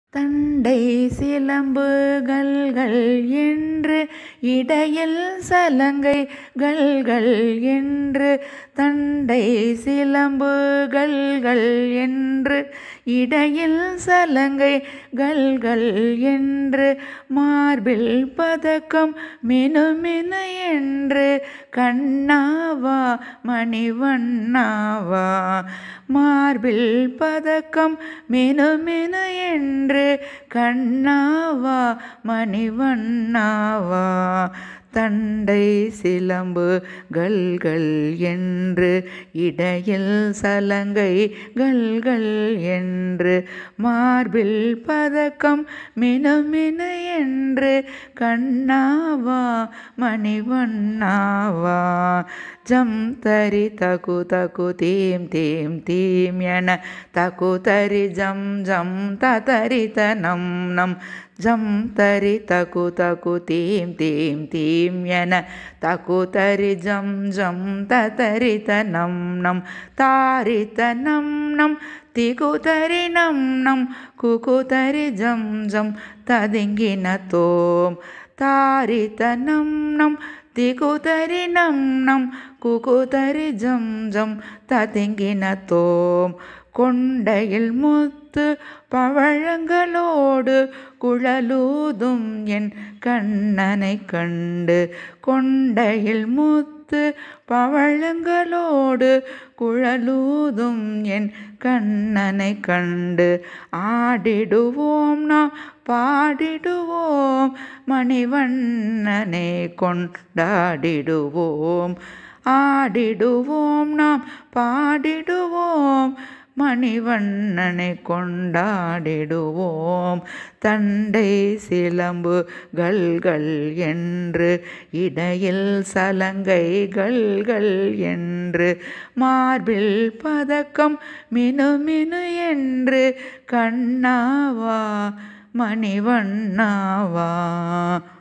தண்டை சிலம்புகள்கள் என்று இடையில் சலங்கைகள்கள் என்று தண்டை சிலம்புகள்கள் என்று இடையில் சலங்கைகள்கள் என்று மார்பில் பதக்கம் மினுமினு என்று கண்ணாவா மணிவண்ணாவா மார்பில் பதக்கம் மினுமினு என்று கண்ணாவா மணிவண்ணாவா தண்டை சிலம்புகள்கள் என்று இடையில் சலங்கைகள்கள் என்று மார்பில் பதக்கம் மினுமினு என்று கண்ணாவா மணிவண்ணாவா ஜம் தரி தகு தகு தீம் தீம் தீம் என தகு தரி ஜம் ஜம் ததரி தனம் நம் ஜம் தரி தகு தகு தீம் தீம் தீம் என தகு தரி ஜம் ஜம் ததரி தனம் நம் தாரி தனம் நம் திகுதரி நம் நம் குகுதரி ஜம் ஜம் ததிங்கின தோம் தாரி தனம் நம் திகுதரி நம் நம் குகுதரி ஜம் ஜம் ததிங்கின தோம் கொண்டையில் முத்து பவழங்களோடு குழலூதும் என் கண்ணனை கண்டு கொண்டையில் முத்து பவழங்களோடு குழலூதும் என் கண்ணனை கண்டு ஆடிடுவோம் நாம் பாடிடுவோம் மணிவண்ணனை கொண்டாடிடுவோம் ஆடிடுவோம் நாம் பாடிடுவோம் மணிவண்ணனை கொண்டாடிடுவோம் தண்டை சிலம்புகள்கள் என்று இடையில் சலங்கைகள்கள் என்று மார்பில் பதக்கம் மினுமினு என்று கண்ணாவா மணிவண்ணாவா